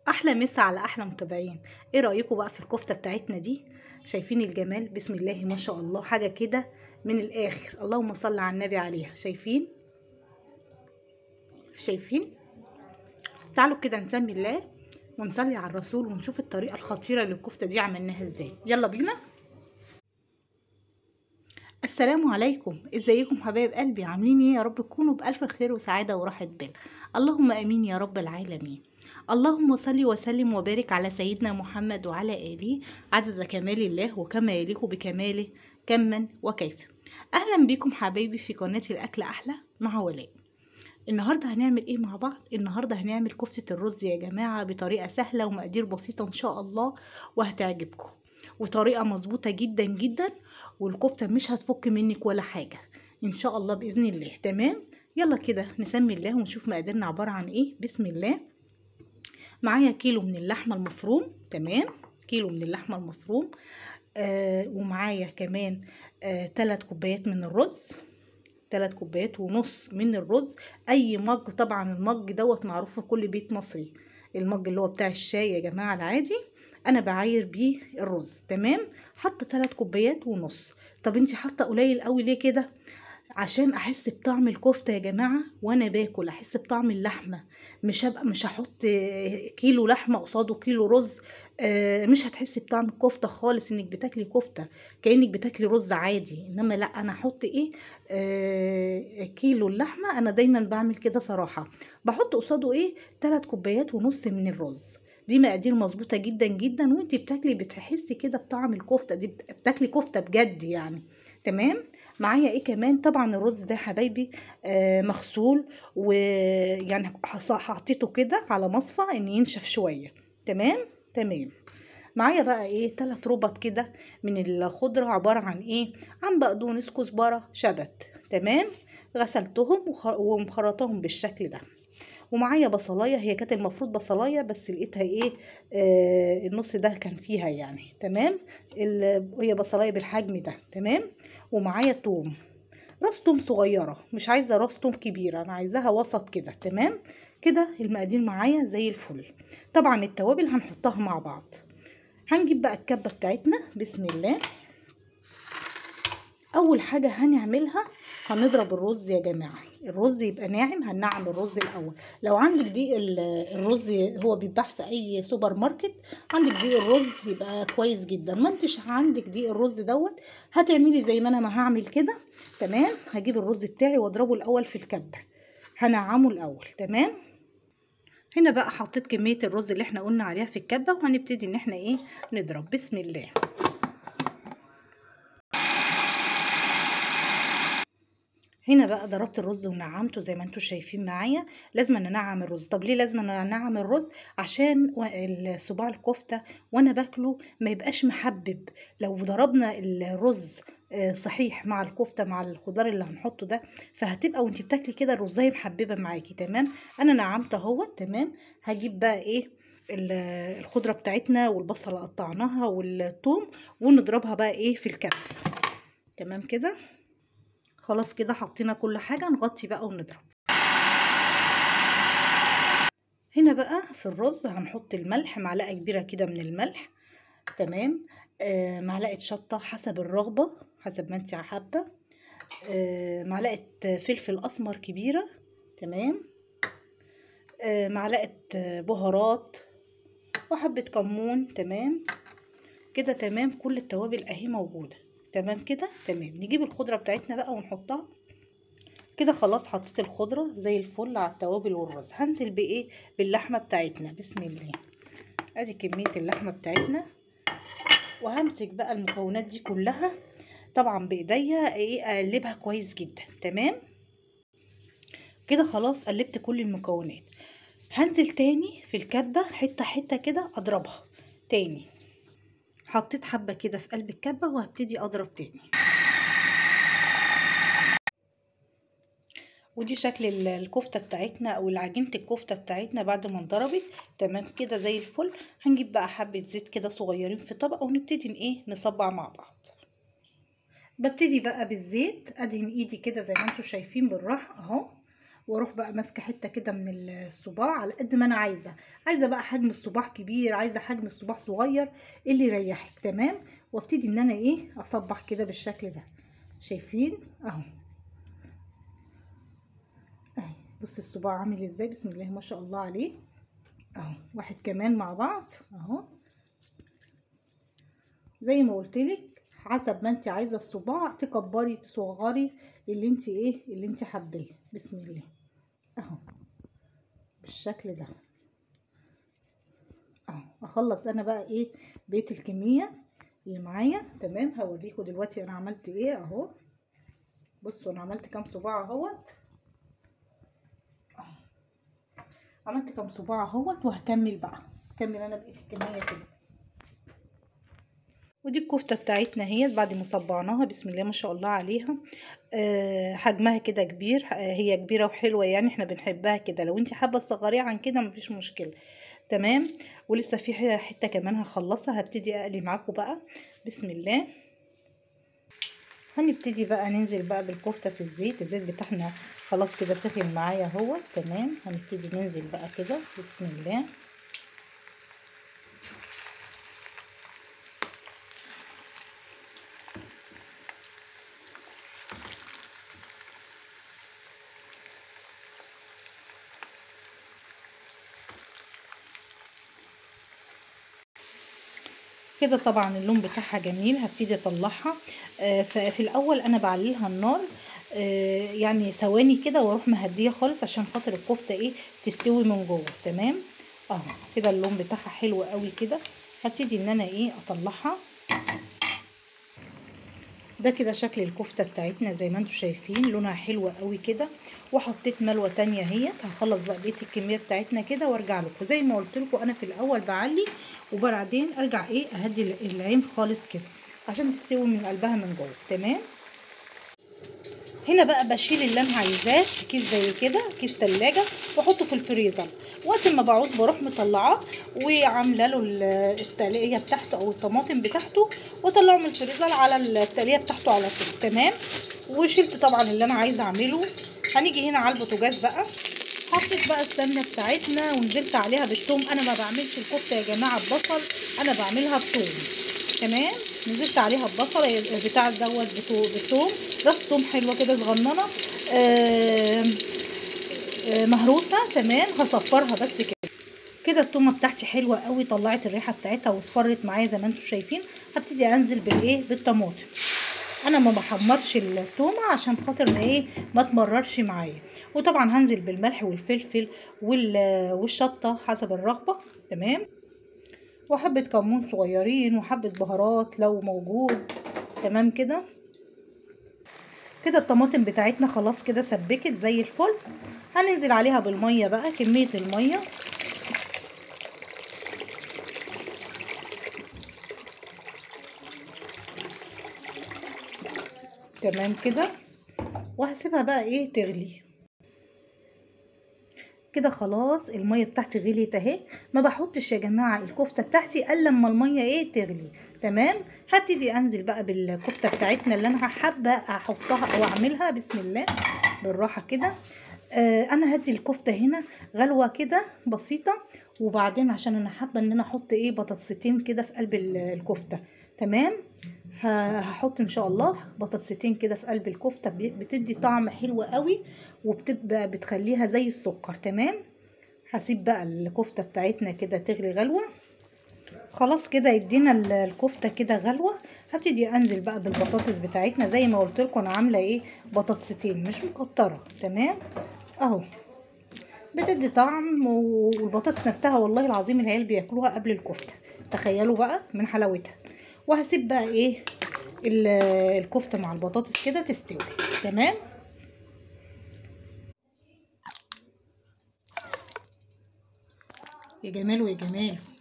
احلى مسا على احلى متابعين ايه رايكم بقى في الكفته بتاعتنا دي شايفين الجمال بسم الله ما شاء الله حاجه كده من الاخر اللهم صل على النبي عليها شايفين شايفين تعالوا كده نسمي الله ونصلي على الرسول ونشوف الطريقه الخطيره للكفته دي عملناها ازاي يلا بينا السلام عليكم ازيكم حبايب قلبي عاملين ايه يا رب تكونوا بالف خير وسعاده وراحه بال اللهم امين يا رب العالمين اللهم صل وسلم وبارك على سيدنا محمد وعلى اله عدد كمال الله وكما يليق بكماله كما وكيف اهلا بكم حبايبي في قناه الاكل احلى مع ولاء النهارده هنعمل ايه مع بعض النهارده هنعمل كفته الرز يا جماعه بطريقه سهله ومقادير بسيطه ان شاء الله وهتعجبكم وطريقه مظبوطه جدا جدا والكفته مش هتفك منك ولا حاجه ان شاء الله باذن الله تمام يلا كده نسمي الله ونشوف مقاديرنا عباره عن ايه بسم الله معايا كيلو من اللحمه المفروم تمام كيلو من اللحمه المفروم آه ومعايا كمان آه 3 كوبايات من الرز 3 كوبايات ونص من الرز اي مج طبعا المج دوت معروف في كل بيت مصري المج اللي هو بتاع الشاي يا جماعه العادي انا بعاير بيه الرز تمام حاطه 3 كوبايات ونص طب انت حاطه قليل قوي ليه كده عشان احس بطعم الكفته يا جماعه وانا باكل احس بطعم اللحمه مش هبقى مش هحط كيلو لحمه قصاده كيلو رز مش هتحسي بطعم الكفته خالص انك بتاكلي كفته كانك بتاكلي رز عادي انما لا انا احط ايه آه كيلو اللحمه انا دايما بعمل كده صراحه بحط قصاده ايه 3 كوبايات ونص من الرز دي مقادير مظبوطه جدا جدا وانتي بتاكلي بتحسي كده بطعم الكفته دي بتاكلي كفته بجد يعني تمام معايا ايه كمان طبعا الرز ده حبايبي آه مغسول ويعني حطيته كده على مصفى ان ينشف شويه تمام تمام معايا بقى ايه تلات ربط كده من الخضره عباره عن ايه عن بقدونس كزبره شبت تمام غسلتهم ومخرطاهم بالشكل ده ومعايا بصلايه هي كانت المفروض بصلايه بس لقيتها ايه آه النص ده كان فيها يعني تمام هي بصلايه بالحجم ده تمام ومعايا توم راس توم صغيره مش عايزه راس توم كبيره انا عايزاها وسط كده تمام كده المقادير معايا زي الفل طبعا التوابل هنحطها مع بعض هنجيب بقى الكبه بتاعتنا بسم الله اول حاجه هنعملها هنضرب الرز يا جماعه الرز يبقى ناعم هننعم الرز الاول لو عندك دقيق الرز هو بيتباع في اي سوبر ماركت عندك دقيق الرز يبقى كويس جدا ما انتش عندك دقيق الرز دوت هتعملي زي ما انا ما هعمل كده تمام هجيب الرز بتاعي واضربه الاول في الكبه هنعمه الاول تمام هنا بقى حطيت كميه الرز اللي احنا قلنا عليها في الكبه وهنبتدي ان احنا ايه نضرب بسم الله هنا بقى ضربت الرز ونعمته زي ما انتم شايفين معايا لازم انعم الرز طب ليه لازم انعم الرز عشان صباع الكفته وانا باكله ما يبقاش محبب لو ضربنا الرز صحيح مع الكفته مع الخضار اللي هنحطه ده فهتبقى وانت بتاكلي كده الرزايه محببه معاكي تمام انا نعمت اهوت تمام هجيب بقى ايه الخضره بتاعتنا والبصله قطعناها والثوم ونضربها بقى ايه في الكبه تمام كده خلاص كده حطينا كل حاجة نغطي بقى ونضرب هنا بقى في الرز هنحط الملح معلقة كبيرة كده من الملح تمام آه معلقة شطة حسب الرغبة حسب ما انت حابة آه معلقة فلفل أسمر كبيرة تمام آه معلقة بهارات وحبة كمون تمام كده تمام كل التوابل اهي موجوده تمام كده تمام نجيب الخضره بتاعتنا بقى ونحطها كده خلاص حطيت الخضره زي الفل على التوابل والرز هنزل بايه باللحمه بتاعتنا بسم الله ادي كميه اللحمه بتاعتنا وهمسك بقى المكونات دي كلها طبعا بايديا ايه اقلبها كويس جدا تمام كده خلاص قلبت كل المكونات هنزل تاني في الكبه حته حته كده اضربها تاني حطيت حبة كده في قلب الكبة وهبتدي أضرب تاني ودي شكل الكفتة بتاعتنا أو العجينة الكفتة بتاعتنا بعد ما انضربت تمام كده زي الفل هنجيب بقى حبة زيت كده صغيرين في طبق ونبتدي ايه نصبع مع بعض ببتدي بقى بالزيت ادهن ايدي كده زي ما انتم شايفين بالراحة اهو واروح بقى ماسكه حته كده من الصباع على قد ما انا عايزه عايزه بقى حجم الصباع كبير عايزه حجم الصباع صغير اللي يريحك تمام وابتدي ان انا ايه اصبح كده بالشكل ده شايفين اهو اهي بص الصباع عامل ازاي بسم الله ما شاء الله عليه اهو واحد كمان مع بعض اهو زي ما قلت لك حسب ما انت عايزه الصباع تكبري تصغري اللي انت ايه اللي انت حباه بسم الله اهو بالشكل ده اهو اخلص انا بقى ايه بقيه الكميه اللي معايا تمام هوريكم دلوقتي انا عملت ايه اهو بصوا انا عملت كام صباع اهوت اهو عملت كام صباع اهوت وهكمل بقى هكمل انا بقيه الكميه كده ودي الكفته بتاعتنا اهي بعد ما صبعناها بسم الله ما شاء الله عليها أه حجمها كده كبير أه هي كبيره وحلوه يعني احنا بنحبها كده لو انت حابه تصغريها عن كده مفيش مشكله تمام ولسه في حته كمان هخلصها هبتدي اقلي معاكم بقى بسم الله هنبتدي بقى ننزل بقى بالكفته في الزيت الزيت بتاعنا خلاص كده سخن معايا اهو تمام هنبتدي ننزل بقى كده بسم الله كده طبعا اللون بتاعها جميل هبتدي اطلعها آه ففي الاول انا بعليها النار آه يعني ثواني كده واروح مهديه خالص عشان خاطر الكفته ايه تستوي من جوه تمام اهو كده اللون بتاعها حلو قوي كده هبتدي ان انا ايه اطلعها ده كده شكل الكفته بتاعتنا زي ما انتم شايفين لونها حلو قوي كده وحطيت ملوه تانية اهيت هخلص بقى بقيه الكميه بتاعتنا كده وارجع لكم زي ما قلت لكم انا في الاول بعلي وبعدين ارجع ايه اهدي العين خالص كده عشان تستوي من قلبها من جوه تمام هنا بقى بشيل اللي انا عايزاه في كيس زي كده كيس تلاجة واحطه في الفريزر وقت ما بعوز بروح مطلعاه وعامله له التقليه بتاعته او الطماطم بتاعته واطلعه من الفريزر على التقليه بتاعته على طول تمام وشلت طبعا اللي انا عايزه اعمله هنيجي هنا على البوتاجاز بقى حطيت بقى السمنه بتاعتنا ونزلت عليها بالثوم انا ما بعملش الكفته يا جماعه ببصل انا بعملها بثوم تمام نزلت عليها البصل بتاع دوت بثوم راس ثوم حلوه كده صغننه آه آه مهروسه تمام هصفرها بس كده كده التومه بتاعتي حلوه قوي طلعت الريحه بتاعتها واصفرت معايا زي ما انتم شايفين هبتدي انزل بالايه بالطماطم انا ما بحمرش التومه عشان خاطر ما ايه ما تمررش معايا وطبعا هنزل بالملح والفلفل والشطه حسب الرغبه تمام وحبه كمون صغيرين وحبه بهارات لو موجود تمام كده كده الطماطم بتاعتنا خلاص كده سبكت زي الفل هننزل عليها بالميه بقى كميه الميه تمام كده وهسيبها بقى ايه تغلي كده خلاص الميه بتاعتي غليت اهي ما بحطش يا جماعه الكفته بتاعتي الا لما الميه ايه تغلي تمام هبتدي انزل بقى بالكفته بتاعتنا اللي انا حابه احطها او اعملها بسم الله بالراحه كده آه انا هدي الكفته هنا غلوه كده بسيطه وبعدين عشان انا حابه ان انا احط ايه بطاطستين كده في قلب الكفته تمام هحط ان شاء الله بطاطستين كده في قلب الكفته بتدي طعم حلو قوي وبتبقى بتخليها زي السكر تمام هسيب بقى الكفته بتاعتنا كده تغلي غلوه خلاص كده يدينا الكفته كده غلوه هبتدي انزل بقى بالبطاطس بتاعتنا زي ما قلت لكم انا عامله ايه بطاطستين مش مكتره تمام اهو بتدي طعم والبطاطس نفسها والله العظيم العيال بياكلوها قبل الكفته تخيلوا بقى من حلاوتها وهسيب بقى ايه الكفته مع البطاطس كده تستوي تمام يا جمال ويا جمال